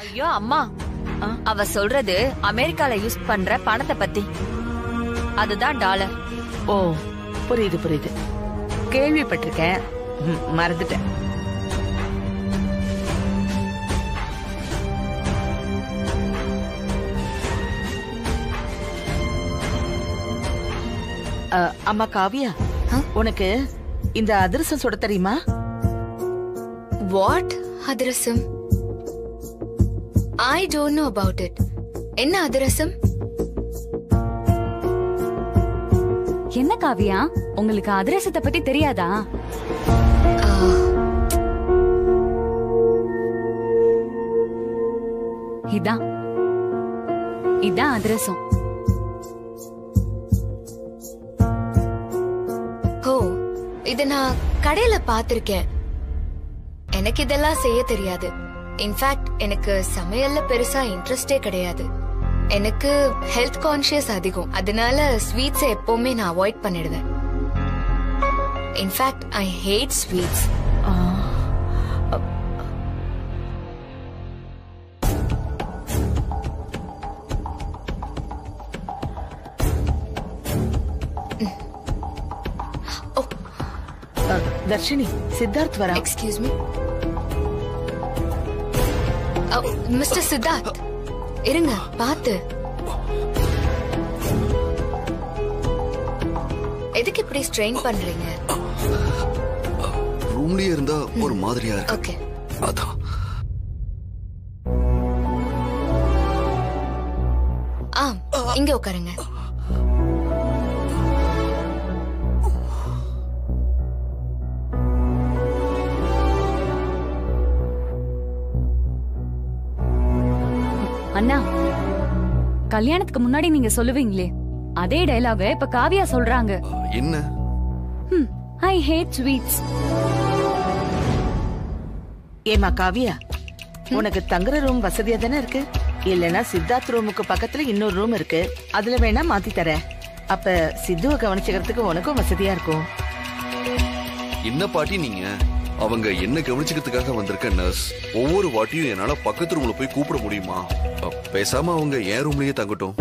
ஐயோ அம்மா ஆ? அவ சொல்றது அமெரிக்கால யூஸ் பண்ற பணத்தை பத்தி அதுதான் டாலர் ஓ புரியுது புரியுது கேள்விப்பட்டிருக்கேன் ம், மறந்துட்டேன் அ, அம்மா காவியா ஆ? உனக்கு இந்த அதிரசம் சுட தெரியுமா what athirasam I don't know about it என்ன அதிரசம் என்ன காவியா உங்களுக்கு அதிரசத்தை பத்தி தெரியாதா இதான் இதான் அதிரசம் ஓ இத நான் கடையில பாத்திருக்கேன் எனக்கு இதெல்லாம் செய்ய தெரியாது இன்ஃபேக்ட் எனக்கு சமையல்ல பெருசா இன்ட்ரெஸ்டே கிடையாது எனக்கு ஹெல்த் கான்ஷியஸ் அதிகம் அதனால ஸ்வீட்ஸை எப்பவுமே நான் அவாய்ட் பண்ணிடுவேன் இன்ஃபேக்ட் ஐ ஹேட் ஸ்வீட்ஸ் ஆ, ஓ அ, தர்ஷினி சித்தார்த் வரா எக்ஸ்கியூஸ் மீ மிஸ்டர் சித்தார்த் இருங்க பார்த்து எதுக்கு இப்படி ஸ்ட்ரெயின் பண்றீங்க ரூம்லயே இருந்தா ஒரு மாதிரியா இருக்கு ஓகே அதான் ஆ இங்க உட்காருங்க அண்ணா கல்யாணத்துக்கு முன்னாடி நீங்க சொல்லுவீங்களே அதே டயலாக இப்ப காவியா சொல்றாங்க என்ன ஐ ஹேட் ஸ்வீட்ஸ் ஏமா காவியா உனக்கு தங்குற ரூம் வசதியா தானே இருக்கு இல்லனா சித்தார்த் ரூமுக்கு பக்கத்துல இன்னொரு ரூம் இருக்கு அதுல வேணா மாத்தி தரேன் அப்ப சித்துவ கவனிச்சுக்கிறதுக்கு உனக்கும் வசதியா இருக்கும் என்ன பாட்டி நீங்க அவங்க என்ன கவனிச்சுக்கிறதுக்காக வந்திருக்க நர்ஸ் ஒவ்வொரு வாட்டியும் என்னால பக்கத்து ரூம்ல போய் கூப்பிட முடியுமா அ, பேசாம அவங்க என் ரூம்லயே தங்கட்டும்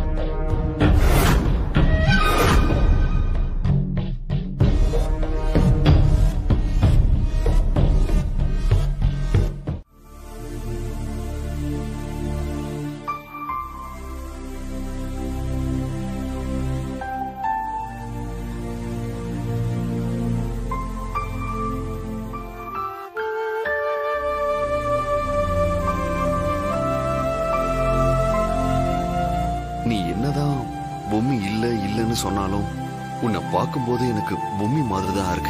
நீ என்னதான் பொம்மி இல்ல இல்லன்னு சொன்னாலும் உன்னை பார்க்கும்போது எனக்கு பொம்மி மாதிரி தான் இருக்கு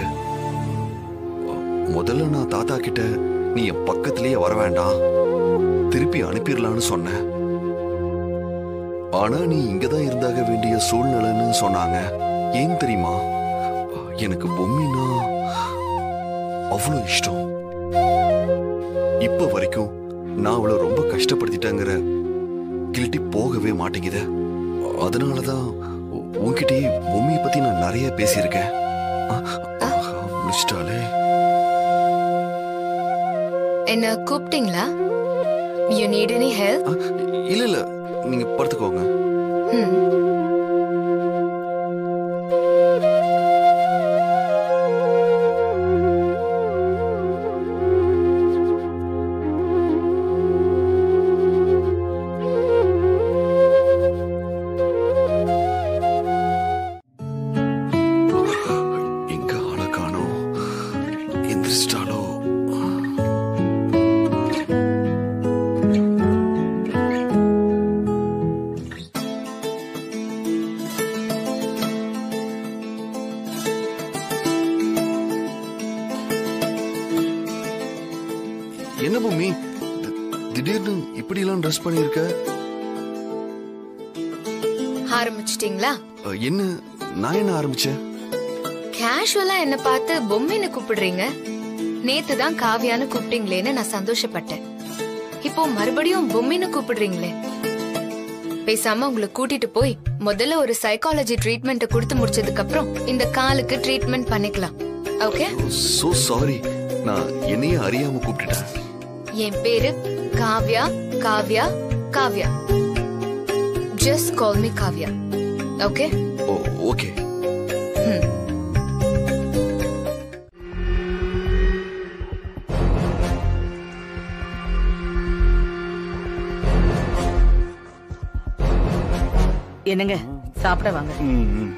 முதல்ல நான் தாத்தா கிட்ட நீ என் பக்கத்திலேயே வர வேண்டாம் திருப்பி அனுப்பிடலான்னு சொன்னேன் ஆனா நீ இங்கதான் இருந்தாக வேண்டிய சூழ்நிலைன்னு சொன்னாங்க ஏன் தெரியுமா எனக்கு பொம்மினா அவ்வளவு இஷ்டம் இப்ப வரைக்கும் நான் அவளை ரொம்ப கஷ்டப்படுத்திட்டேங்கிற கில்ட்டி போகவே மாட்டேங்குது அதனாலதான் உ- உன்கிட்டயே பொம்மியை பத்தி நான் நிறைய பேசியிருக்கேன் ஆ, ஆஹா, முடிச்சிட்டாளே என்ன கூப்பிட்டீங்களா யூ நீட் எனி ஹெல்ப் ஆ, இல்ல இல்ல நீங்க படுத்துக்கோங்க எங்க ஆள காணோம் எந்திரிச்சிட்டாலோ என்ன பூமி தி- திடீர்னு இப்படி எல்லாம் ட்ரெஸ் பண்ணிருக்க ஆரம்பிச்சிட்டீங்களா அஹ், என்ன நான் என்ன ஆரம்பிச்சேன் கேஷுவலா என்ன பார்த்து பொம்மைன்னு கூப்பிடுறீங்க நேத்து தான் காவியான்னு கூப்பிட்டீங்களேன்னு நான் சந்தோஷப்பட்டேன் இப்போ மறுபடியும் பொம்மைன்னு கூப்பிடுறீங்களே பேசாம உங்களை கூட்டிட்டு போய் முதல்ல ஒரு சைக்காலஜி ட்ரீட்மெண்ட் கொடுத்து முடிச்சதுக்கு அப்புறம் இந்த காலுக்கு ட்ரீட்மெண்ட் பண்ணிக்கலாம் ஓகே சோ சாரி நான் என்னையே அறியாம கூப்பிட்டுட்டேன் என் பேரு Kavya Kavya Kavya just call me Kavya okay oh okay என்னங்க சாப்பிட வாங்க ம், ம்.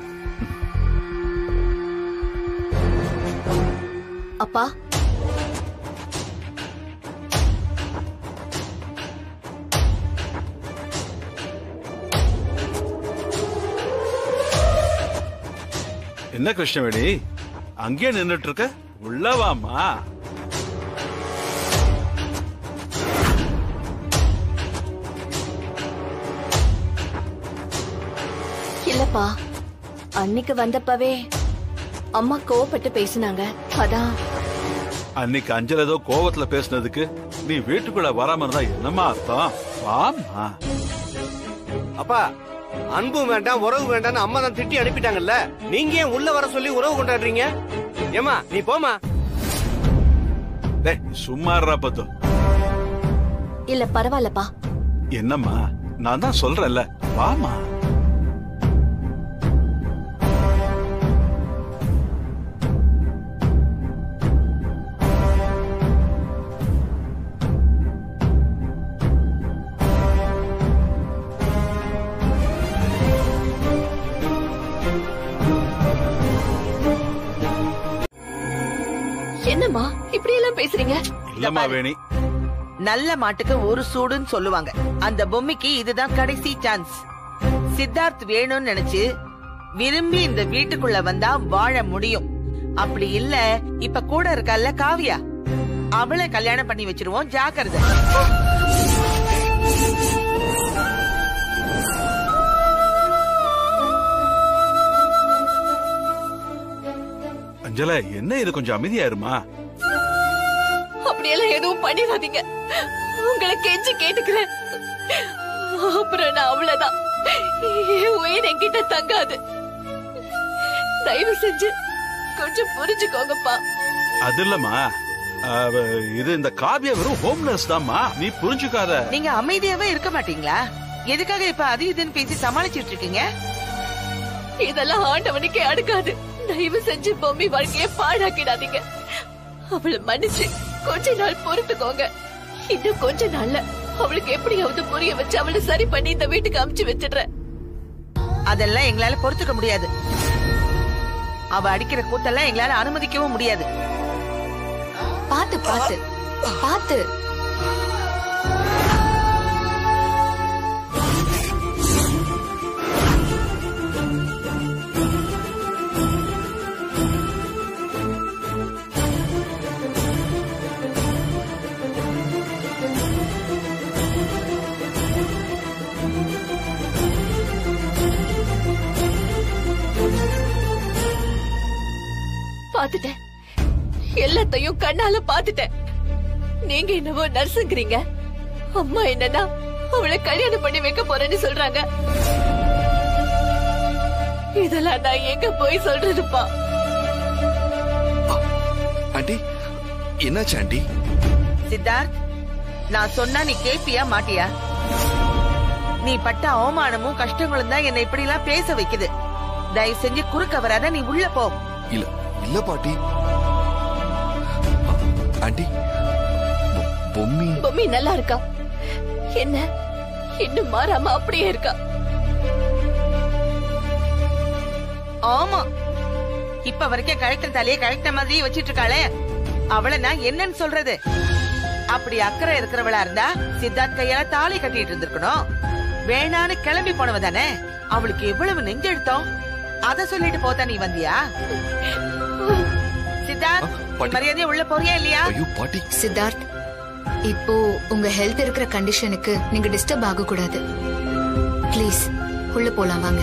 அப்பா என்ன கிருஷ்ணவேணி அங்கேயே நின்னுட்டு இருக்க உள்ள வாம்மா இல்லப்பா அன்னைக்கு வந்தப்பவே அம்மா கோவப்பட்டு பேசினாங்க அதான் அன்னைக்கு அஞ்சல் ஏதோ கோவத்துல பேசுனதுக்கு நீ வீட்டுக்குள்ள வராம இருந்தா என்னம்மா அர்த்தம் வாம்மா அப்பா அன்பு வேண்டாம் உறவு வேண்டாம்னு அம்மா தான் திட்டி அனுப்பிட்டாங்கல்ல நீங்க ஏன் உள்ள வர சொல்லி உறவு கொண்டாடுறீங்க ஏமா நீ போமா டேய் சும்மா இருடா பத்து இல்ல பரவாயில்லப்பா என்னம்மா நான் தான் சொல்றேன்ல வாமா என்னம்மா இப்படி எல்லாம் பேசுறீங்க இல்லம்மா வேணி நல்ல மாட்டுக்கு ஒரு சூடுன்னு சொல்லுவாங்க அந்த பொம்மைக்கு இதுதான் கடைசி சான்ஸ் சித்தார்த் வேணும்னு நினைச்சு விரும்பி இந்த வீட்டுக்குள்ள வந்தா வாழ முடியும் அப்படி இல்ல இப்ப கூட இருக்கல்ல காவியா அவளை கல்யாணம் பண்ணி வச்சிருவோம் ஜாக்கிரதை அஞ்சல என்ன இது கொஞ்சம் அமைதியா இருமா அப்படியெல்லாம் எதுவும் பண்ணிடாதீங்க உங்களை கெஞ்சி கேட்டுக்கிறேன் அப்புறம் நான் அவ்வளவுதான் என் உயிர் என்கிட்ட தங்காது தயவு செஞ்சு கொஞ்சம் புரிஞ்சுக்கோங்கப்பா அது இல்லம்மா அவ, இது இந்த காவியா வெறும் ஹோம் நர்ஸ் தாம்மா நீ புரிஞ்சுக்காத நீங்க அமைதியாவே இருக்க மாட்டீங்களா எதுக்காக இப்ப அது இதுன்னு பேசி சமாளிச்சிட்டு இருக்கீங்க இதெல்லாம் ஆண்டவனுக்கே அடுக்காது தயவு செஞ்சு பொம்மி வாழ்க்கைய பாழாக்கிடாதீங்க அவளை மன்னிச்சு கொஞ்ச நாள் பொறுத்துக்கோங்க இன்னும் கொஞ்ச நாள்ல அவளுக்கு எப்படியாவது புரிய வச்சு அவளை சரி பண்ணி இந்த வீட்டுக்கு அமுச்சு வச்சிடுறேன் அதெல்லாம் எங்களால பொறுத்துக்க முடியாது அவ அடிக்கிற கூத்தெல்லாம் எங்களால அனுமதிக்கவும் முடியாது பாத்து பாத்து பாத்து பாத்துட்டேன் எல்லாத்தையும் கண்ணால பாத்துட்டேன் நீங்க என்னவோ நர்ஸுங்கிறீங்க அம்மா என்னன்னா அவளை கல்யாணம் பண்ணி வைக்க போறேன்னு சொல்றாங்க இதெல்லாம் நான் எங்க போய் சொல்றதுப்பா ஆண்டி என்னாச்சு ஆண்டி சித்தார்த் நான் சொன்னா நீ கேப்பியா மாட்டியா நீ பட்ட அவமானமும் கஷ்டங்களும் தான் என்னை இப்படி எல்லாம் பேச வைக்குது தயவு செஞ்சு குறுக்க வராத நீ உள்ள போ இல்ல இல்ல பாட்டி ஆண்டி பொ- பொம்மி பொம்மி நல்லா இருக்கா என்ன இன்னும் மாறாம அப்படியே இருக்கா ஆமா இப்ப வரைக்கும் கழுத்த தலைய கழுத்த மாதிரியே வச்சிட்டு இருக்காளே அவளை நான் என்னன்னு சொல்றது அப்படி அக்கறை இருக்கிறவளா இருந்தா சித்தார்த் கையால தாலி கட்டிட்டு இருந்திருக்கணும் வேணான்னு கிளம்பி போனவ தானே அவளுக்கு எவ்வளவு நெஞ்செடுத்தோம் அத சொல்லிட்டு போத்தா நீ வந்தியா சித்தார்த் ஆ, நீ பாட்டி. மரியாதையா உள்ள போறியா இல்லையா ஐயோ பாட்டி சித்தார்த் இப்போ உங்க ஹெல்த் இருக்கிற கண்டிஷனுக்கு நீங்க டிஸ்டர்ப் ஆக கூடாது ப்ளீஸ் உள்ள போலாம் வாங்க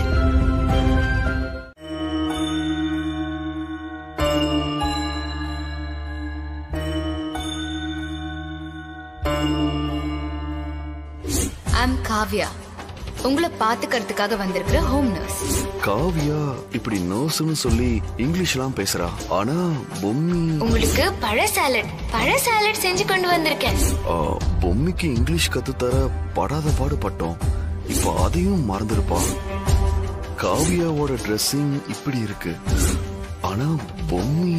ஐம் காவ்யா உங்களை பாத்துக்கிறதுக்காக வந்திருக்கிற ஹோம் நர்ஸ் காவியா இப்படி நர்ஸ்னு சொல்லி இங்கிலீஷ்லாம் பேசுறா ஆனா பொம்மி உங்களுக்கு பழ சாலட் பழ சாலட் செஞ்சு கொண்டு வந்திருக்கேன் ஆ, பொம்மிக்கு இங்கிலீஷ் கத்துத்தர படாத பாடுபட்டோம் இப்ப அதையும் மறந்துருப்பா காவியாவோட ட்ரெஸ்ஸிங் இப்படி இருக்கு ஆனா பொம்மி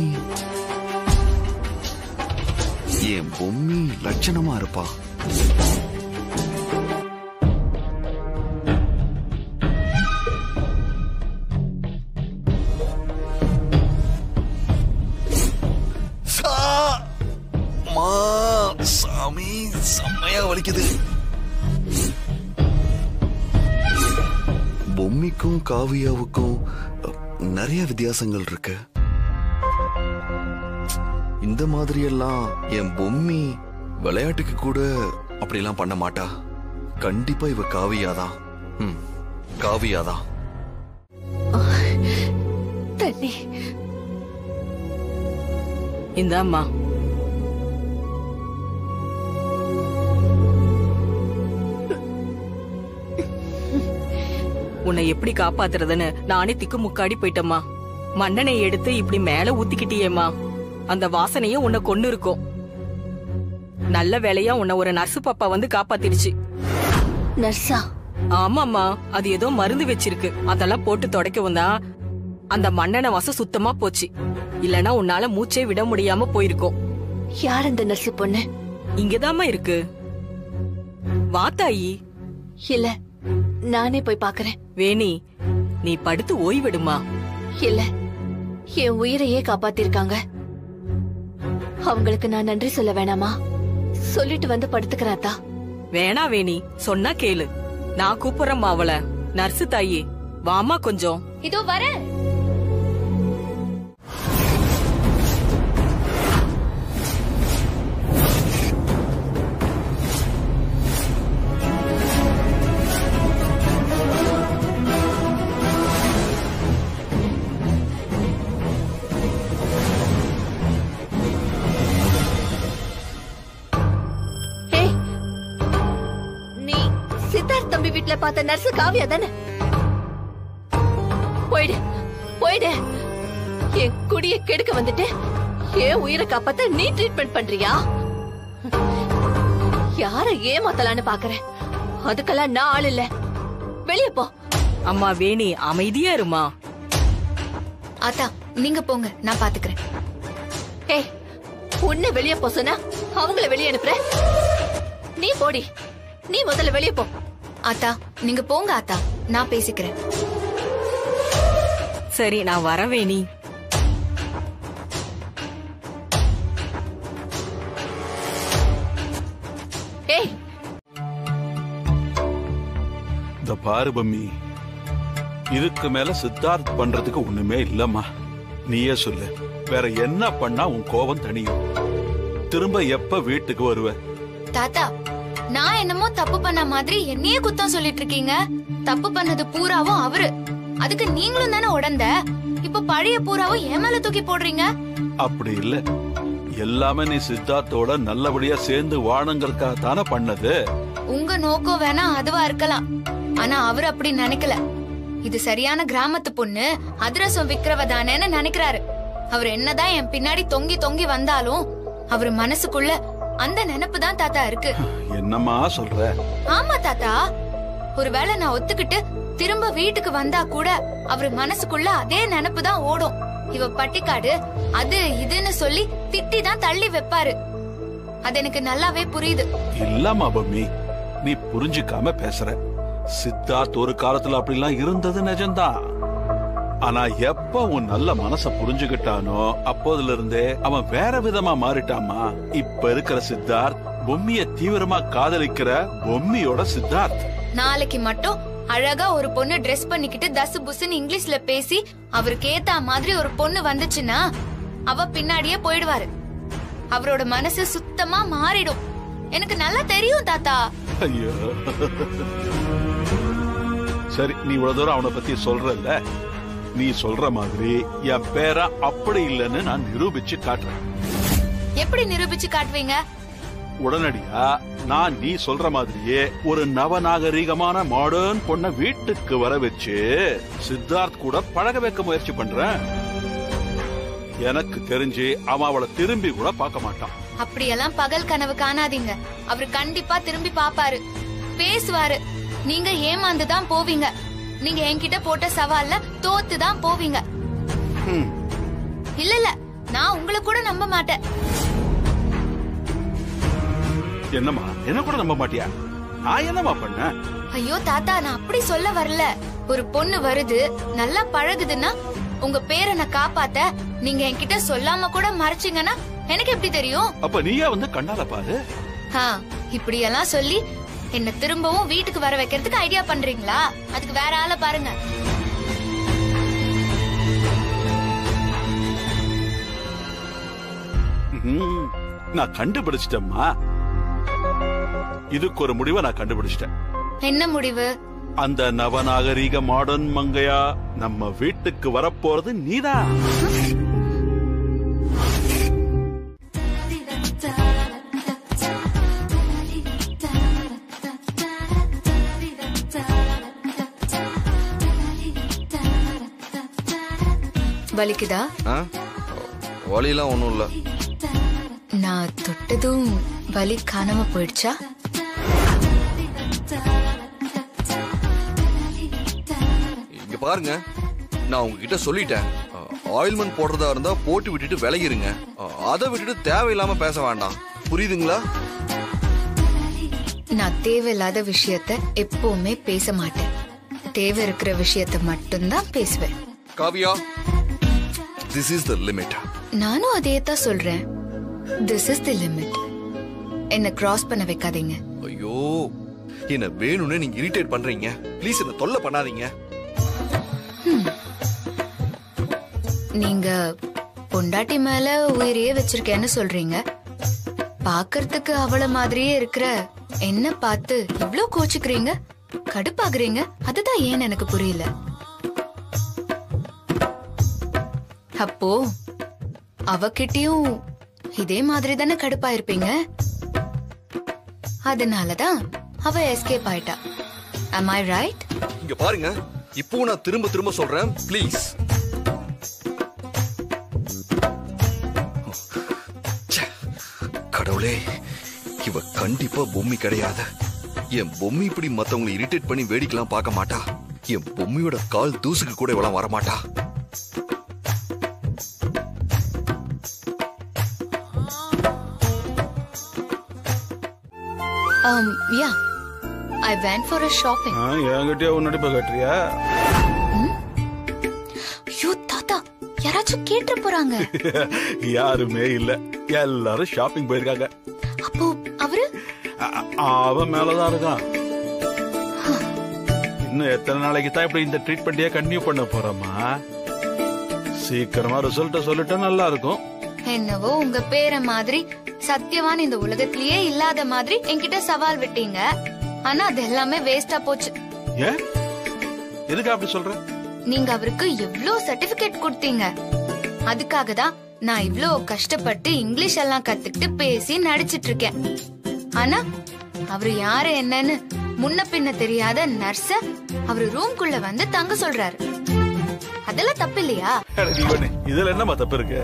என் பொம்மி லட்சணமா இருப்பா சா மா சாமி செம்மையா வலிக்குது பொம்மிக்கும் காவியாவுக்கும் அ, நிறைய வித்தியாசங்கள் இருக்கு இந்த மாதிரி எல்லாம் என் பொம்மி விளையாட்டுக்கு கூட அப்படிலாம் பண்ண மாட்டா கண்டிப்பா இவ காவியாதான் ம், காவியாதான் தண்ணி இந்தாம்மா உன்னை எப்படி காப்பாத்துறதுன்னு நானே திக்கு முக்காடி போயிட்டம்மா மண்ணெண்ணை எடுத்து இப்படி மேல ஊத்திக்கிட்டியேம்மா அந்த வாசனையும் உன்னை கொண்டு இருக்கும் நல்ல வேலையா உன்னை ஒரு நர்சு பாப்பா வந்து காப்பாத்திடுச்சு நர்ஸா ஆமாம்மா அது ஏதோ மருந்து வச்சிருக்கு அதெல்லாம் போட்டு துடைக்கவும் தான் அந்த மண்ணெண்ணெய் வாசம் சுத்தமா போச்சு இல்லனா உன்னால மூச்சே விட முடியாம போயிருக்கும் யார் அந்த நர்ஸ் பொண்ணு இங்கதாம்மா இருக்கு வாத்தாயி இல்ல நானே போய் பாக்குறேன் வேணி நீ படுத்து ஓய்வெடுமா இல்ல என் உயிரையே காப்பாத்திருக்காங்க அவங்களுக்கு நான் நன்றி சொல்ல வேணாமா சொல்லிட்டு வந்து படுத்துக்கிறாத்தா வேணா வேணி சொன்னா கேளு நான் கூப்பிடுறேம்மா அவள நர்சு தாயி வாமா கொஞ்சம் இதோ வரேன் ஏய் நீ சித்தார்த் தம்பி வீட்ல பார்த்த நர்ஸ் காவியா தானே போயிடு போயிடு என் குடிய கெடுக்க வந்துட்டு என் உயிரை காப்பாத்த நீ ட்ரீட்மெண்ட் பண்றியா யார ஏமாத்தலான்னு பாக்குறேன் அதுக்கெல்லாம் நான் ஆள் இல்ல வெளிய போ அம்மா வேணி அமைதியா இருமா ஆத்தா நீங்க போங்க நான் பாத்துக்கிறேன் ஏய் உன்னை வெளிய போ சொன்னா அவங்கள வெளிய அனுப்புற நீ போடி நீ முதல்ல வெளிய போ ஆத்தா நீங்க போங்க ஆத்தா நான் பேசிக்கிறேன் சரி நான் வர வேணி ஏய் இந்த பாரு பம்மி இதுக்கு மேல சித்தார்த் பண்றதுக்கு ஒண்ணுமே இல்லம்மா நீயே சொல்லு வேற என்ன பண்ணா உன் கோபம் தணியும் திரும்ப எப்ப வீட்டுக்கு வருவ தாத்தா நான் என்னமோ தப்பு பண்ண மாதிரி என்னையே குத்தம் சொல்லிட்டு இருக்கீங்க தப்பு பண்ணது பூராவும் அவரு அதுக்கு நீங்களும் தானே உடந்த இப்ப பழைய பூராவும் என் மேல தூக்கி போடுறீங்க அப்படி இல்ல எல்லாமே நீ சித்தார்த்தோட நல்லபடியா சேர்ந்து வாழணுங்கிறதுக்காக தானே பண்ணது உங்க நோக்கம் வேணா அதுவா இருக்கலாம் ஆனா அவர் அப்படி நினைக்கல இது சரியான கிராமத்து பொண்ணு அதிரசம் விக்கிறவ தானேன்னு நினைக்கிறாரு அவர் என்னதான் என் பின்னாடி தொங்கி தொங்கி வந்தாலும் அவர் மனசுக்குள்ள அந்த நினைப்பு தான் தாத்தா இருக்கு என்னம்மா சொல்ற ஆமா தாத்தா ஒருவேளை நான் ஒத்துக்கிட்டு திரும்ப வீட்டுக்கு வந்தா கூட அவர் மனசுக்குள்ள அதே நினைப்பு தான் ஓடும் இவ பட்டிக்காடு அது இதுன்னு சொல்லி திட்டி தான் தள்ளி வைப்பாரு அது எனக்கு நல்லாவே புரியுது இல்லம்மா பம்மி நீ புரிஞ்சுக்காம பேசுற சித்தார்த் ஒரு காலத்துல அப்படிலாம் இருந்தது நிஜம்தான் ஆனா எப்ப உன் நல்ல மனச புரிஞ்சுகிட்டானோ அப்போதுல இருந்தே அவன் வேற விதமா மாறிட்டாமா இப்ப இருக்கிற சித்தார்த் பொம்மிய தீவிரமா காதலிக்கிற பொம்மியோட சித்தார்த் நாளைக்கு மட்டும் அழகா ஒரு பொண்ணு ட்ரெஸ் பண்ணிக்கிட்டு தசு புசுன்னு இங்கிலீஷ்ல பேசி அவருக்கு ஏத்தா மாதிரி ஒரு பொண்ணு வந்துச்சுன்னா அவ பின்னாடியே போயிடுவாரு அவரோட மனசு சுத்தமா மாறிடும் எனக்கு நல்லா தெரியும் தாத்தா ஐயோ சரி நீ இவ்வளவு தூரம் அவனை பத்தி சொல்றல்ல நீ சொல்ற மாதிரி என் பேர அப்படி இல்லைன்னு நான் நிரூபிச்சு காட்டுறேன் எப்படி நிரூபிச்சு காட்டுவீங்க உடனடியா நான் நீ சொல்ற மாதிரியே ஒரு நவநாகரீகமான மாடர்ன் பொண்ண வீட்டுக்கு வர வச்சு சித்தார்த் கூட பழக வைக்க முயற்சி பண்றேன் எனக்கு தெரிஞ்சு அவன் அவளை திரும்பி கூட பார்க்க மாட்டான் அப்படியெல்லாம் பகல் கனவு காணாதீங்க அவர் கண்டிப்பா திரும்பி பாப்பாரு பேசுவாரு நீங்க ஏமாந்து தான் போவீங்க நீங்க என்கிட்ட போட்ட சவால்ல தோத்து தான் போவீங்க ஹம். இல்ல இல்ல நான் உங்களை கூட நம்ப மாட்டேன் என்னம்மா என்ன கூட நம்ப மாட்டியா நான் என்னம்மா பண்ணேன் ஐயோ தாத்தா நான் அப்படி சொல்ல வரல ஒரு பொண்ணு வருது நல்லா பழகுதுன்னா உங்க பேரை நான் காப்பாத்த நீங்க என்கிட்ட சொல்லாம கூட மறைச்சீங்கன்னா எனக்கு எப்படி தெரியும் அப்ப நீயா வந்து கண்ணால பாரு ஆ, இப்படியெல்லாம் சொல்லி என்ன திரும்பவும் வீட்டுக்கு வர வைக்கிறதுக்கு ஐடியா பண்றீங்களா அதுக்கு வேற ஆளை பாருங்க ம்ஹும். நான் கண்டுபிடிச்சிட்டேம்மா இதுக்கு ஒரு முடிவை நான் கண்டுபிடிச்சிட்டேன் என்ன முடிவு அந்த நவநாகரீக மாடர்ன் மங்கையா நம்ம வீட்டுக்கு வரப்போறது நீதான் வலிக்குதா ஆ வழியெல்லாம் ஒன்றும் இல்லை நான் தொட்டதும் வலி காணாம போயிடுச்சா இங்க பாருங்க நான் உங்ககிட்ட சொல்லிட்டேன் ஆயில்மெண்ட் போடுறதா இருந்தா போட்டு விட்டுட்டு விலகிருங்க அதை விட்டுட்டு தேவையில்லாம பேச வேண்டாம் புரியுதுங்களா நான் தேவையில்லாத விஷயத்த எப்பவுமே பேச மாட்டேன் தேவை இருக்கிற விஷயத்த மட்டும்தான் பேசுவேன் Kavya this is the limit நானும் அதே தான் சொல்றேன் திஸ் இஸ் தி லிமிட் என்ன கிராஸ் பண்ண வைக்காதீங்க ஐயோ என்ன வேணும்னு நீங்க இரிட்டேட் பண்றீங்க ப்ளீஸ் என்ன தொல்லை பண்ணாதீங்க நீங்க பொண்டாட்டி மேல உயிரையே வச்சிருக்கேன்னு சொல்றீங்க பாக்கறதுக்கு அவள மாதிரியே இருக்கிற என்ன பார்த்து இவ்ளோ கோச்சுக்கிறீங்க கடுப்பாகுறீங்க அதுதான் ஏன் எனக்கு புரியல அப்போ அவகிட்டயும் இதே மாதிரி தானே கடுப்பா இருப்பீங்க அதனாலதான் அவ எஸ்கேப் ஆயிட்டா am I ரைட் இங்க பாருங்க இப்போ நான் திரும்ப திரும்ப சொல்றேன் ப்ளீஸ் கடவுளே இவ கண்டிப்பா பொம்மி கிடையாது என் பொம்மி இப்படி மத்தவங்களை இரிட்டேட் பண்ணி வேடிக்கலாம் பார்க்க மாட்டா என் பொம்மியோட கால் தூசுக்கு கூட இவளாம் வரமாட்டா um yeah i went for a shopping என்கிட்டயே உன்னடி போய் கட்டுறியா ஐயோ தாத்தா யாராச்சும் கேட்டு போறாங்க யாருமே இல்ல எல்லாரும் ஷாப்பிங் போயிருக்காங்க அப்போ அவரு அ- அ- அவன் மேலதான் இருக்கான் இன்னும் எத்தனை நாளைக்கு தான் இப்படி இந்த ட்ரீட்மெண்ட்டே கண்டினியூ பண்ண போறோமா சீக்கிரமா ரிசல்ட்ட சொல்லிட்டா நல்லா இருக்கும் என்னவோ உங்க பேரை மாதிரி சத்தியவான் இந்த உலகத்திலேயே இல்லாத மாதிரி என்கிட்ட சவால் விட்டீங்க ஆனா அது எல்லாமே வேஸ்டா போச்சு ஏன் எதுக்கு அப்படி சொல்ற நீங்க அவருக்கு எவ்ளோ சர்டிபிகேட் கொடுத்தீங்க அதுக்காக தான் நான் இவ்ளோ கஷ்டப்பட்டு இங்கிலீஷ் எல்லாம் கத்துக்கிட்டு பேசி நடிச்சிட்டு இருக்கேன் ஆனா அவரு யாரு என்னன்னு முன்ன பின்ன தெரியாத நர்ஸ அவரு ரூம்குள்ள வந்து தங்க சொல்றாரு அதெல்லாம் தப்பு இல்லையா அட ஜீவனே, இதுல என்னமா தப்பு இருக்கு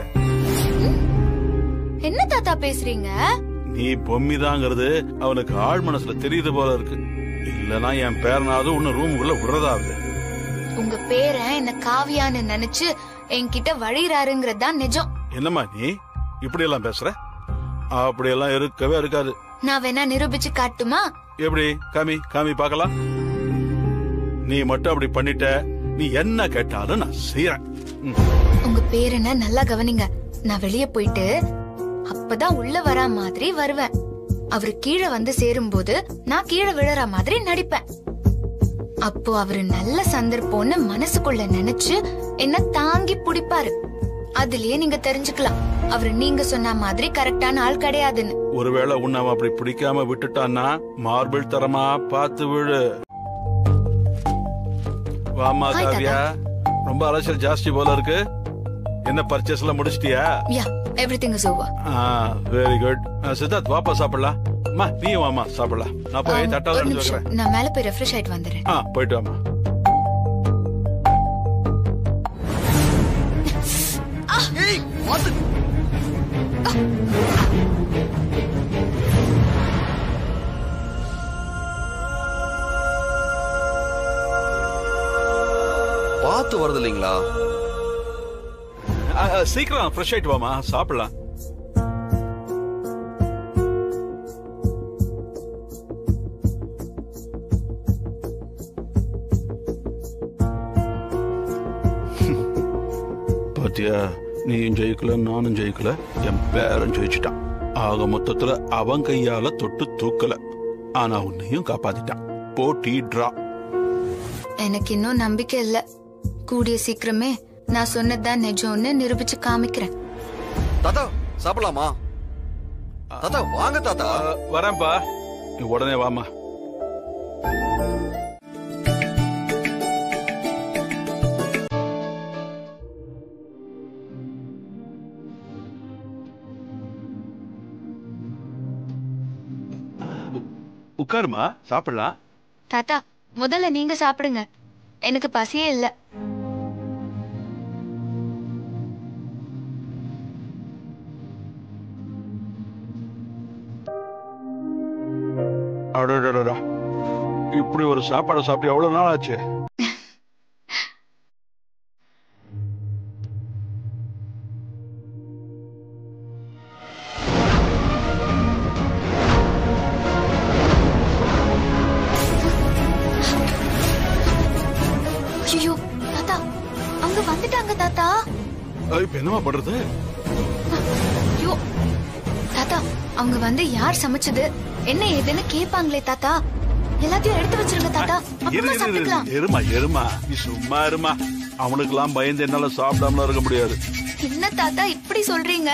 என்ன தாத்தா பேசுறீங்க நீ பொம்மிதாங்கிறது அவனுக்கு ஆழ் மனசுல தெரியுது போல இருக்கு இல்லனா என் பேரனாவது உன்ன ரூமுக்குள்ள விடுறதாவது உங்க பேரன் என்ன காவியான்னு நினைச்சு என்கிட்ட வழிறாருங்கிறது தான் நிஜம் என்னம்மா நீ இப்படி எல்லாம் பேசுற அப்படி எல்லாம் இருக்கவே இருக்காது நான் வேணா நிரூபிச்சு காட்டுமா எப்படி காமி காமி பார்க்கலாம் நீ மட்டும் அப்படி பண்ணிட்ட நீ என்ன கேட்டாலும் நான் செய்யறேன் ம். உங்க பேரனை நல்லா கவனிங்க நான் வெளிய போயிட்டு அப்பதான் உள்ள வரா மாதிரி வருவேன் அவரு கீழே வந்து சேரும்போது நான் கீழே விழற மாதிரி நடிப்பேன் அப்போ அவரு நல்ல சந்தர்ப்பம்னு மனசுக்குள்ள நினைச்சு என்ன தாங்கி பிடிப்பாரு அதுலயே நீங்க தெரிஞ்சுக்கலாம் அவரு நீங்க சொன்ன மாதிரி கரெக்டான ஆள் கிடையாதுன்னு ஒருவேளை உன்னை அவன் அப்படி பிடிக்காம விட்டுட்டான்னா மார்பிள் தரமா பார்த்து விழு வாமா ஹாய், காவியா ரொம்ப அலசல் ஜாஸ்தி போல இருக்கு என்ன பர்ச்சேஸ் எல்லாம் முடிச்சிட்டியா yeah everything is over very good Siddharth வாப்பா சாப்பிடலாம் அம்மா நீ வாமா சாப்பிடலாம் நான் போய் தட்டால ஒரு எடுத்து நிமிஷம் வைக்கிறேன் நான் மேல போய் ரெஃப்ரெஷ் ஆயிட்டு வந்துடுறேன் ஆ போயிட்டு வாமா ஏய் பாத்து பார்த்து வருது இல்லைங்களா ஆ, ஆ, சீக்கிரம் ஃப்ரெஷ் ஆயிட்டு வாமா சாப்பிடலாம் பாத்தியா நீயும் ஜெயிக்கல நானும் ஜெயிக்கல என் பேரன் ஜெயிச்சிட்டான் ஆக மொத்தத்துல அவன் கையால தொட்டு தூக்கல ஆனா உன்னையும் காப்பாத்திட்டான் போட்டி டிரா எனக்கு இன்னும் நம்பிக்கை இல்ல கூடிய சீக்கிரமே நான் சொன்னதுதான் நிஜம்னு நிரூபிச்சு காமிக்கிறேன் தாத்தா சாப்பிடலாமா தாத்தா வாங்க தாத்தா வரேன்பா நீ உடனே வாமா உ- உட்காருமா சாப்பிடலாம் தாத்தா முதல்ல நீங்க சாப்பிடுங்க எனக்கு பசியே இல்ல அடடடடா இப்படி ஒரு சாப்பாடை சாப்பிட்டு எவ்வளவு நாள் ஆச்சு ஐயோ தாத்தா அவங்க வந்துட்டாங்க தாத்தா அஹ், இப்ப என்னமா பண்றது ஐயோ தாத்தா அவங்க வந்து யார் சமைச்சது என்ன ஏதுன்னு கேட்பாங்களே தாத்தா எல்லாத்தையும் எடுத்து வச்சிருங்க தாத்தா இரு, அப்புறமா இரு, இரு, சாப்பிட்டுக்கலாம் எருமா எருமா நீ சும்மா இருமா அவனுக்கெல்லாம் பயந்து என்னால சாப்பிடாமலாம் இருக்க முடியாது என்ன தாத்தா இப்படி சொல்றீங்க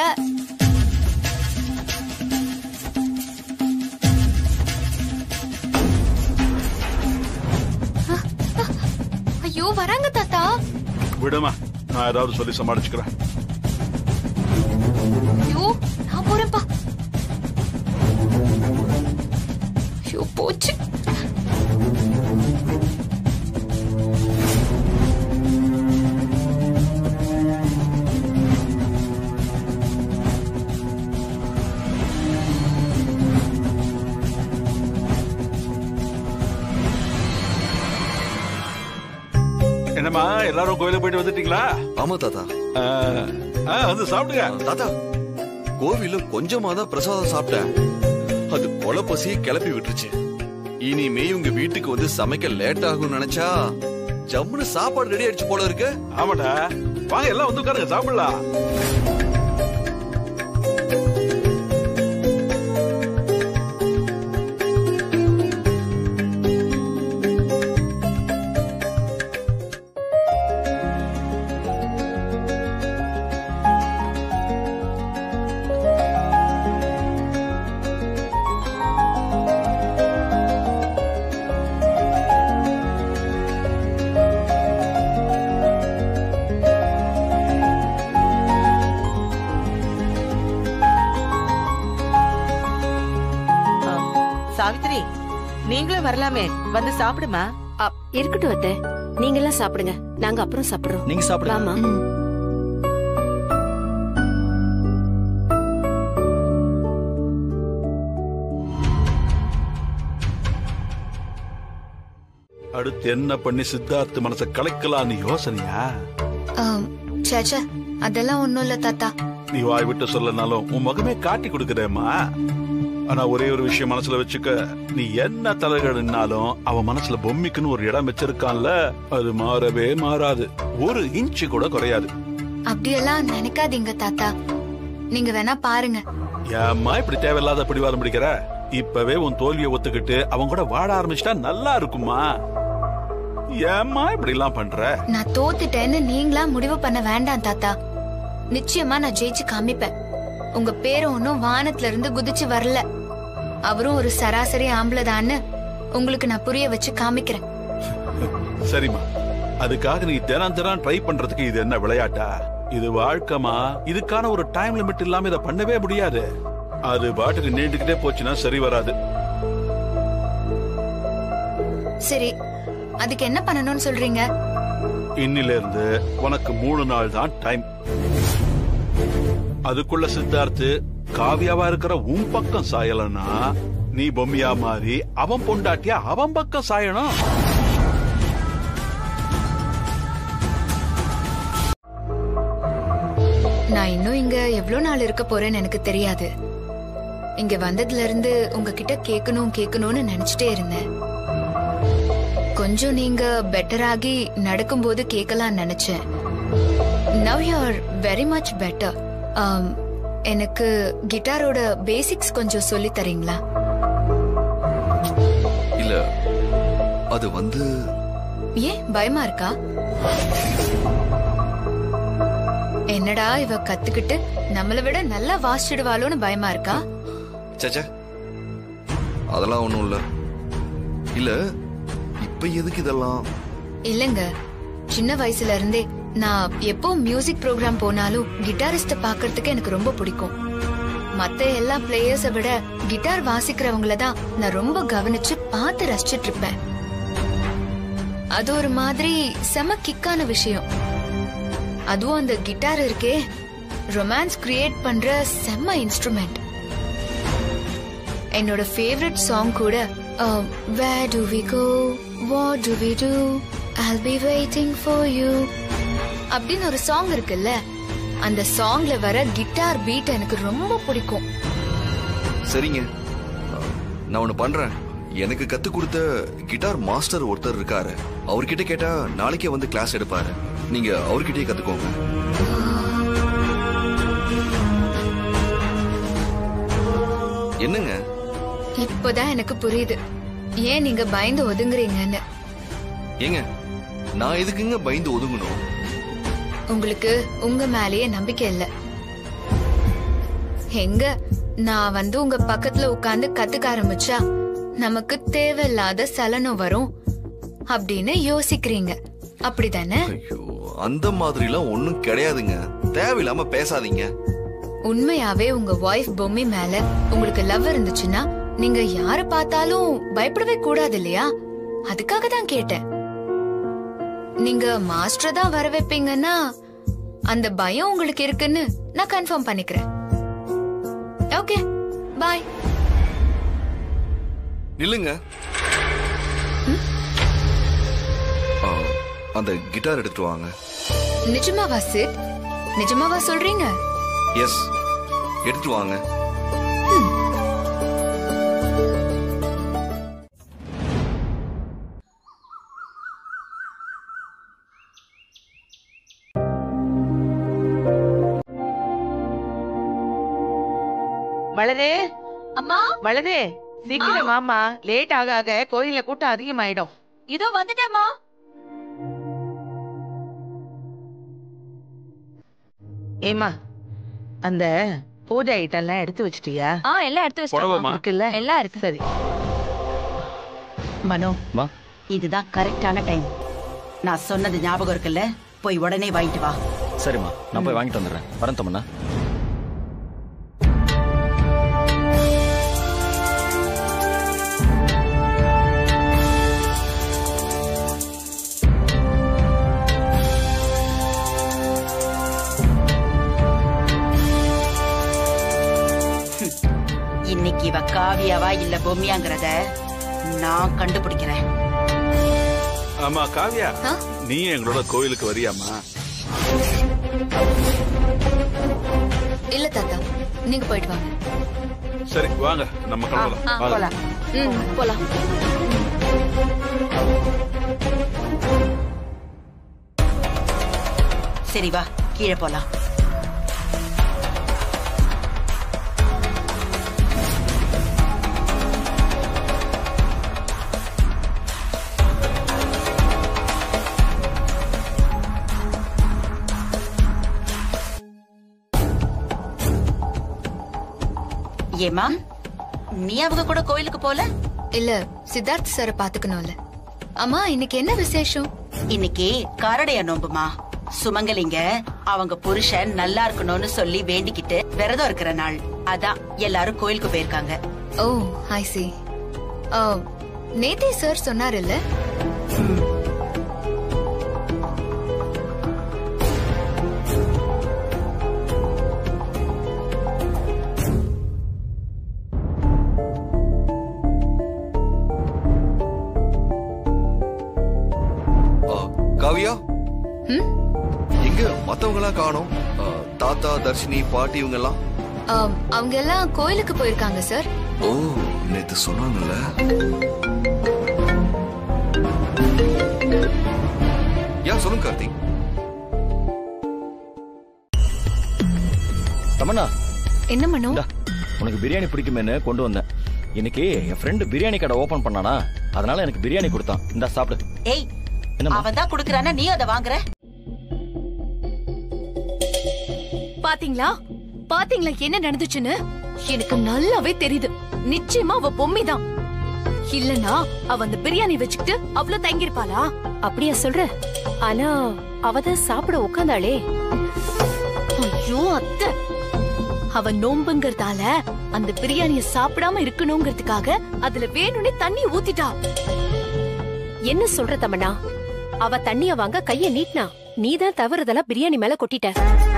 அ, அ, ஐயோ வராங்க தாத்தா விடுமா நான் ஏதாவது சொல்லி சமாளிச்சுக்கிறேன் ஐயோ நான் போறேன்ப்பா ஐயோ போச்சு என்னம்மா எல்லாரும் கோயிலுக்கு போயிட்டு வந்துட்டீங்களா ஆமா தாத்தா அஹ், அஹ், வந்து சாப்பிடுங்க தாத்தா கோவில்ல கொஞ்சமா தான் பிரசாதம் சாப்பிட்டேன் அது கொலை பசியை கிளப்பி விட்டுருச்சு இனிமே உங்க வீட்டுக்கு வந்து சமைக்க லேட் ஆகும்னு நினைச்சா ஜம்முன்னு சாப்பாடு ரெடி ஆயிடுச்சு போல இருக்கு ஆமாடா வாங்க எல்லாம் வந்து உட்காருங்க சாப்பிடலாம் ஆ, சாவித்திரி நீங்களும் வரலாமே வந்து சாப்பிடுமா அ, இருக்கட்டும் அத்தை நீங்க எல்லாம் சாப்பிடுங்க நாங்க அப்புறம் சாப்பிடுறோம் நீங்க சாப்பிடுங்க வாமா அடுத்து என்ன பண்ணி சித்தார்த்த மனசை கலைக்கலாம்னு யோசனையா ஆம், ச்சே ச்சே, அதெல்லாம் ஒண்ணும் இல்ல தாத்தா நீ வாய் விட்டு சொல்லனாலும் உன் முகமே காட்டி கொடுக்குறேம்மா ஆனா ஒரே ஒரு விஷயம் மனசுல வச்சுக்க நீ என்ன தலைகள்னாலும் அவன் மனசுல பொம்மிக்குன்னு ஒரு இடம் வச்சிருக்கான்ல அது மாறவே மாறாது ஒரு இன்ச்சு கூட குறையாது அப்படியெல்லாம் நினைக்காதீங்க தாத்தா நீங்க வேணா பாருங்க ஏம்மா இப்படி தேவையில்லாத பிடிவாதம் பிடிக்கிற இப்பவே உன் தோல்வியை ஒத்துக்கிட்டு அவன் கூட வாட ஆரம்பிச்சிட்டா நல்லா இருக்குமா ஏம்மா இப்படி எல்லாம் பண்ற நான் தோத்துட்டேன்னு நீங்களா முடிவு பண்ண வேண்டாம் தாத்தா நிச்சயமா நான் ஜெயிச்சு காமிப்பேன் உங்க பேரு ஒன்னும் வானத்துல இருந்து குதிச்சு வரல அவரும் ஒரு சராசரி ஆம்பளதான்னு உங்களுக்கு நான் புரிய வச்சு காமிக்கிறேன் சரிம்மா அதுக்காக நீ தினம் தினம் ட்ரை பண்றதுக்கு இது என்ன விளையாட்டா இது வாழ்க்கைமா இதுக்கான ஒரு டைம் லிமிட் இல்லாம இதை பண்ணவே முடியாது அது பாட்டுக்கு நீண்டுகிட்டே போச்சுன்னா சரி வராது சரி அதுக்கு என்ன பண்ணணும்னு சொல்றீங்க இன்னில இருந்து உனக்கு மூணு நாள் தான் டைம் அதுக்குள்ள சித்தார்த்து காவியாவா இருக்கிற உன் பக்கம் சாயலன்னா நீ பொம்மியா மாறி அவன் பொண்டாட்டியா அவன் பக்கம் சாயணும் நான் இன்னும் இங்க எவ்வளவு நாள் இருக்க போறேன்னு எனக்கு தெரியாது இங்க வந்ததுல இருந்து உங்ககிட்ட கேட்கணும் கேட்கணும்னு நினைச்சிட்டே இருந்தேன் கொஞ்சம் நீங்க பெட்டர் ஆகி நடக்கும்போது கேட்கலாம் நினைச்சேன் now you are very much better எனக்கு கிட்டாரோட பேசிக்ஸ் கொஞ்சம் சொல்லி தரீங்களா இல்ல அது வந்து ஏன் பயமா இருக்கா என்னடா இவ கத்துக்கிட்டு நம்மளை விட நல்லா வாசிச்சிடுவாளோன்னு பயமா இருக்கா சச்சா அதெல்லாம் ஒண்ணும் இல்ல இல்ல இப்ப எதுக்கு இதெல்லாம் இல்லங்க சின்ன வயசுல இருந்தே நான் எப்போ மியூசிக் ப்ரோக்ராம் போனாலும் கிட்டாரிஸ்ட பாக்குறதுக்கு எனக்கு ரொம்ப பிடிக்கும் மத்த எல்லா பிளேயர்ஸ விட கிட்டார் வாசிக்கிறவங்கள தான் நான் ரொம்ப கவனிச்சு பார்த்து ரசிச்சிட்டு இருப்பேன் அது ஒரு மாதிரி செம கிக்கான விஷயம் அதுவும் அந்த கிட்டார் இருக்கே ரொமான்ஸ் கிரியேட் பண்ற செம்ம இன்ஸ்ட்ருமெண்ட் என்னோட ஃபேவரட் சாங் கூட um, Where do we go? What do we do? I'll be waiting for you. அப்படின்னு ஒரு சாங் இருக்குல்ல அந்த சாங்ல வர கிட்டார் பீட் எனக்கு ரொம்ப பிடிக்கும் சரிங்க நான் ஒண்ணு பண்றேன் எனக்கு கத்து கொடுத்த கிட்டார் மாஸ்டர் ஒருத்தர் இருக்காரு அவர்கிட்ட கேட்டா நாளைக்கே வந்து கிளாஸ் எடுப்பாரு நீங்க அவர்கிட்டயே கத்துக்கோங்க என்னங்க இப்போதான் எனக்கு புரியுது ஏன் நீங்க பயந்து ஒதுங்குறீங்கன்னு ஏங்க நான் எதுக்குங்க பயந்து ஒதுங்கணும் உங்களுக்கு உங்க மேலேயே நம்பிக்கை இல்ல எங்க நான் வந்து உங்க பக்கத்துல உட்கார்ந்து கத்துக்க ஆரம்பிச்சா நமக்கு தேவையில்லாத சலனம் வரும் அப்படின்னு யோசிக்கிறீங்க அப்படிதானே ஐயோ அந்த மாதிரிலாம் ஒண்ணும் கிடையாதுங்க தேவையில்லாம பேசாதீங்க உண்மையாவே உங்க ஒய்ஃப் பொம்மி மேல உங்களுக்கு லவ் இருந்துச்சுன்னா நீங்க யார பார்த்தாலும் பயப்படவே கூடாது இல்லையா அதுக்காக தான் கேட்டேன் நீங்க மாஸ்டர் தான் வர வைப்பீங்கன்னா அந்த பயம் உங்களுக்கு இருக்குன்னு நான் கன்ஃபார்ம் பண்ணிக்கிறேன் ஓகே பாய் நில்லுங்க ஆ, அந்த கிட்டார் எடுத்துட்டு வாங்க நிஜமாவா சித் நிஜமாவா சொல்றீங்க எஸ் எடுத்துட்டு வாங்க வளரே அம்மா வளரே சீக்கிரம் வாமா லேட் ஆக ஆக கோயில்ல கூட்டம் அதிகமாயிடும் இதோ வந்துட்டேம்மா ஏமா அந்த பூஜை ஐட்டம் எல்லாம் எடுத்து வச்சிட்டியா ஆ எல்லாம் எடுத்து வச்சிட்டோம் புடவைமா இருக்குல்ல எல்லாம் இருக்கு சரி மனோ மா இதுதான் கரெக்டான டைம் நான் சொன்னது ஞாபகம் இருக்குல்ல போய் உடனே வாங்கிட்டு வா சரிம்மா நான் போய் வாங்கிட்டு வந்துடுறேன் வரேன் தம்மண்ணா இன்னைக்கு இவ காவியாவா இல்ல பொம்மியாங்கிறத நான் கண்டுபிடிக்கிறேன் ஆமா காவியா ஆ? நீ எங்களோட கோயிலுக்கு வரியாமா இல்ல தாத்தா நீங்க போயிட்டு வாங்க சரி வாங்க நம்ம கிளம்பலாம் வாங்க. போலாம் ம் போலாம் சரி வா கீழே போலாம் ஏமா நீ அவங்க கூட கோயிலுக்கு போல இல்ல சித்தார்த் சார பாத்துக்கணும்ல அம்மா இன்னைக்கு என்ன விசேஷம் இன்னைக்கு காரடையா நோம்புமா சுமங்கலிங்க அவங்க புருஷன் நல்லா இருக்கணும்னு சொல்லி வேண்டிக்கிட்டு விரதம் இருக்கிற நாள் அதான் எல்லாரும் கோயிலுக்கு போயிருக்காங்க ஓ ஐ சி நேத்தே சார் சொன்னாருல்ல ஆ, காவியா ம்? எங்க மத்தவங்களா காணோம் ஆ, தாத்தா தர்ஷினி பாட்டி இவங்க எல்லாம் ஆம், அவங்க எல்லாம் கோயிலுக்கு போயிருக்காங்க சார் ஓ நேத்து சொன்னாங்கல்ல யா சொல்லுங்க கார்த்திக் தமன்னா என்ன மனோ இந்தா, உனக்கு பிரியாணி பிடிக்குமேன்னு கொண்டு வந்தேன் இன்னைக்கு என் ஃப்ரெண்டு பிரியாணி கடை ஓபன் பண்ணானா அதனால எனக்கு பிரியாணி கொடுத்தான் இந்தா சாப்பிடு ஏய் என்னம்மா அவன் தான் குடுக்கறானா நீ அதை வாங்குற பாத்தீங்களா பாத்தீங்களா என்ன நடந்துச்சுன்னு எனக்கு நல்லாவே தெரியுது நிச்சயமா அவ பொம்மி தான் இல்லனா அவ அந்த பிரியாணி வச்சுக்கிட்டு அவ்வளவு தங்கிருப்பாளா அப்படியா சொல்ற ஆனா அவதான் சாப்பிட உட்காந்தாளே ஐயோ அத்தை அவ நோம்புங்கறதால அந்த பிரியாணிய சாப்பிடாம இருக்கணுங்கிறதுக்காக அதுல வேணும்னே தண்ணி ஊத்திட்டா என்ன சொல்ற தமனா அவ தண்ணிய வாங்க கைய நீட்டினா நீதான் தவறுதலா பிரியாணி மேல கொட்டிட்ட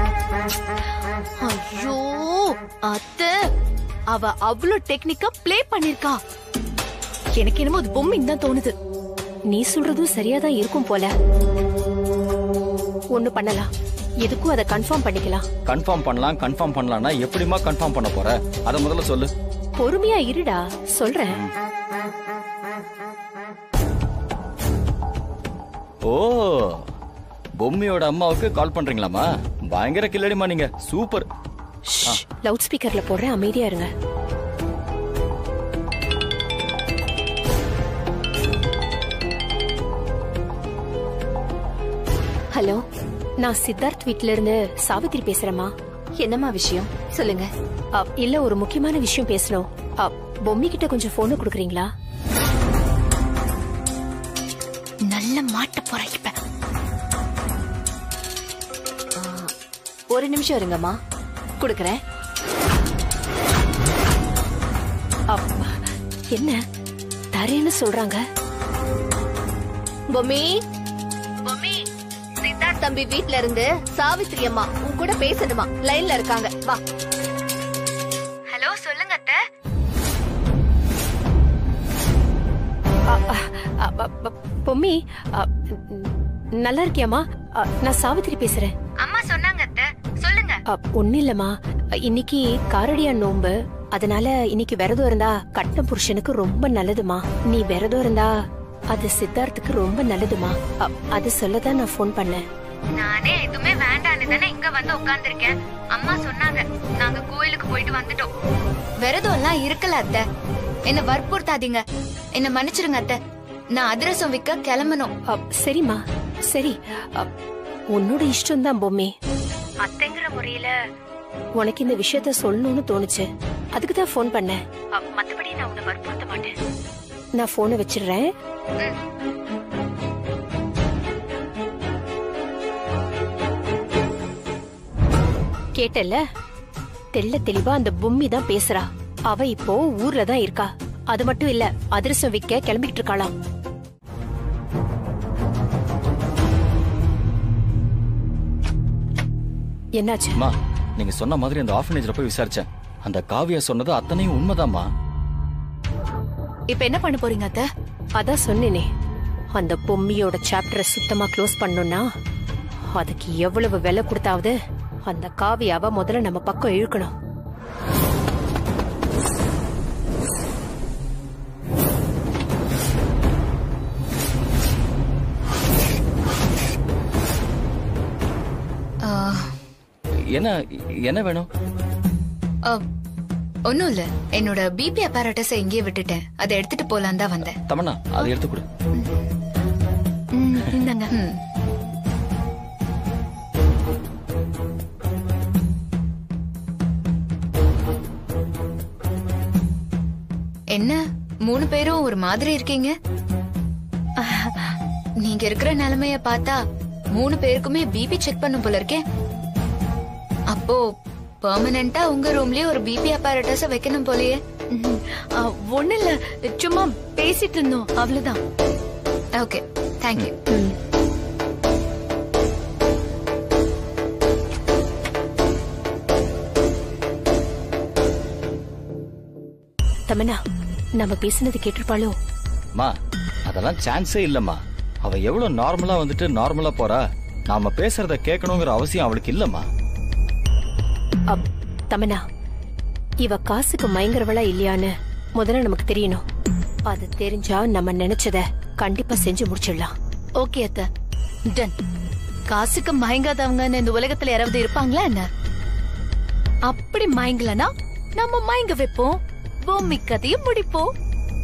ஐயோ அத்தை அவ அவ்வளவு டெக்னிக்கா ப்ளே பண்ணிருக்கா எனக்கு என்னமோ அது பொம்மைன்னு தான் தோணுது நீ சொல்றதும் சரியாதான் இருக்கும் போல ஒண்ணு பண்ணலாம் எதுக்கும் அதை கன்ஃபார்ம் பண்ணிக்கலாம் கன்ஃபார்ம் பண்ணலாம் கன்ஃபார்ம் பண்ணலாம்னா எப்படிமா கன்ஃபார்ம் பண்ண போற அத முதல்ல சொல்லு பொறுமையா இருடா சொல்றேன் ஓ பொம்மியோட அம்மாவுக்கு கால் பண்றீங்களாமா பயங்கர கில்லடிமா நீங்க சூப்பர் லவுட் ஸ்பீக்கர்ல போடுறேன் அமைதியா இருங்க ஹலோ நான் சித்தார்த் வீட்ல இருந்து சாவித்ரி பேசுறேம்மா என்னம்மா விஷயம் சொல்லுங்க அ, இல்ல ஒரு முக்கியமான விஷயம் பேசணும் அ, பொம்மி கிட்ட கொஞ்சம் போன் கொடுக்குறீங்களா நல்ல மாட்ட போற இப்ப ஒரு நிமிஷம் இருங்கம்மா கொடுக்கறேன் அப்பா, என்ன தரேன்னு சொல்றாங்க பொம்மி பொம்மி சித்தார்த் தம்பி வீட்ல இருந்து சாவித்ரி அம்மா உன் கூட பேசணுமா லைன்ல இருக்காங்க வா ஹலோ சொல்லுங்க அத்தை பொம்மி அ, நல்லா இருக்கியாமா அ, நான் சாவித்ரி பேசுறேன் அம்மா சொன்னாங்க அத்தை சொல்லுங்க அ, ஒண்ணும் இல்லம்மா இன்னைக்கு காரடியா நோம்பு அதனால இன்னைக்கு விரதம் இருந்தா கட்டின புருஷனுக்கு ரொம்ப நல்லதுமா நீ விரதம் இருந்தா அது சித்தார்த்துக்கு ரொம்ப நல்லதுமா அ, அது சொல்லதான் நான் ஃபோன் பண்ணேன் நானே எதுவுமே வேண்டான்னு தானே இங்க வந்து உட்கார்ந்திருக்கேன் அம்மா சொன்னாங்க நாங்க கோயிலுக்கு போயிட்டு வந்துட்டோம் விரதம் எல்லாம் இருக்கல அத்தை என்ன வற்புறுத்தாதீங்க என்ன மன்னிச்சிருங்க அத்தை நான் அதிரசம் விற்க கிளம்பணும் அ, சரிம்மா சரி அ, உன்னோட இஷ்டம் தான் பொம்மி அத்தைங்கிற முறையில உனக்கு இந்த விஷயத்த சொல்லணும்னு தோணுச்சு அதுக்கு தான் ஃபோன் பண்ணேன் அ, மத்தபடி நான் உன்னை வற்புறுத்த மாட்டேன் நான் போனை வச்சிடுறேன் கேட்டல தெள்ள தெளிவா அந்த பொம்மி தான் பேசுறா அவ இப்போ ஊர்ல தான் இருக்கா அது மட்டும் இல்ல அதிரசம் விற்க கிளம்பிட்டு இருக்காளாம் என்னாச்சு அம்மா நீங்க சொன்ன மாதிரி அந்த ஆர்ஃபனேஜ்ல போய் விசாரிச்சேன் அந்த காவியா சொன்னது அத்தனையும் உண்மைதாம்மா இப்ப என்ன பண்ண போறீங்க அத்த அதான் சொன்னேனே அந்த பொம்மியோட சாப்டரை சுத்தமா க்ளோஸ் பண்ணணும்னா அதுக்கு எவ்வளவு விலை கொடுத்தாவது அந்த காவியாவை முதல்ல நம்ம பக்கம் இழுக்கணும் என்ன என்ன வேணும் ஒன்னும் இல்ல என்னோட பிபி அப்பாரட்டஸ இங்கேயே விட்டுட்டேன் அதை எடுத்துட்டு போலாம் தான் வந்தேன் தமன்னா அதை எடுத்து கொடு ம், இந்தாங்க ம். என்ன மூணு பேரும் ஒரு மாதிரி இருக்கீங்க நீங்க இருக்கிற நிலைமைய பார்த்தா மூணு பேருக்குமே பிபி செக் பண்ணும் போல இருக்கே அப்போ பெர்மனண்டா உங்க ரூம்லயே ஒரு பிபி அப்பாரட்டஸ வைக்கணும் போலயே ஒண்ணு இல்ல சும்மா பேசிட்டு இருந்தோம் அவ்வளவுதான் ஓகே தேங்க்யூ தமனா நம்ம பேசினது கேட்டிருப்பாளோ மா அதெல்லாம் சான்ஸே இல்லம்மா அவ எவ்வளவு நார்மலா வந்துட்டு நார்மலா போறா நாம பேசுறத கேட்கணுங்கிற அவசியம் அவளுக்கு இல்லம்மா அப், தமனா இவ காசுக்கு மயங்குறவளா இல்லையான்னு முதல்ல நமக்கு தெரியணும் அது தெரிஞ்சா நம்ம நினைச்சத கண்டிப்பா செஞ்சு முடிச்சிடலாம் ஓகே அத்த டன் காசுக்கு மயங்காதவங்க இந்த உலகத்துல யாராவது இருப்பாங்களா என்ன அப்படி மயங்கலனா நம்ம மயங்க வைப்போம் பூமி கதையும் முடிப்போம்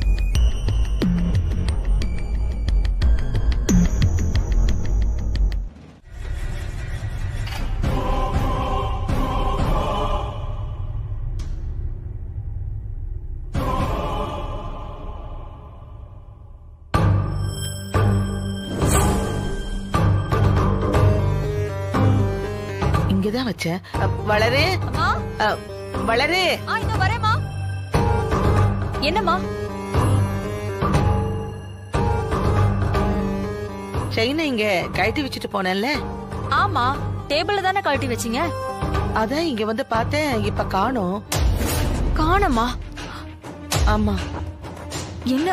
இங்கதான் வச்சேன் அ, வளரு அ, வளரு வரேமா என்னம்மா செயினை இங்க கழட்டி வச்சுட்டு போனேன்ல ஆமா டேபிள்ல தானே கழட்டி வச்சீங்க அதான் இங்க வந்து பார்த்தேன் இப்ப காணோம் காணமா ஆமா என்ன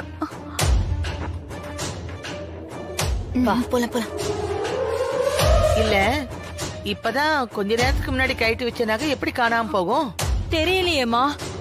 வா போலாம் போலாம் இல்ல இப்பதான் கொஞ்ச நேரத்துக்கு முன்னாடி கழட்டி வச்ச நகை எப்படி காணாம போகும் தெரியலையேம்மா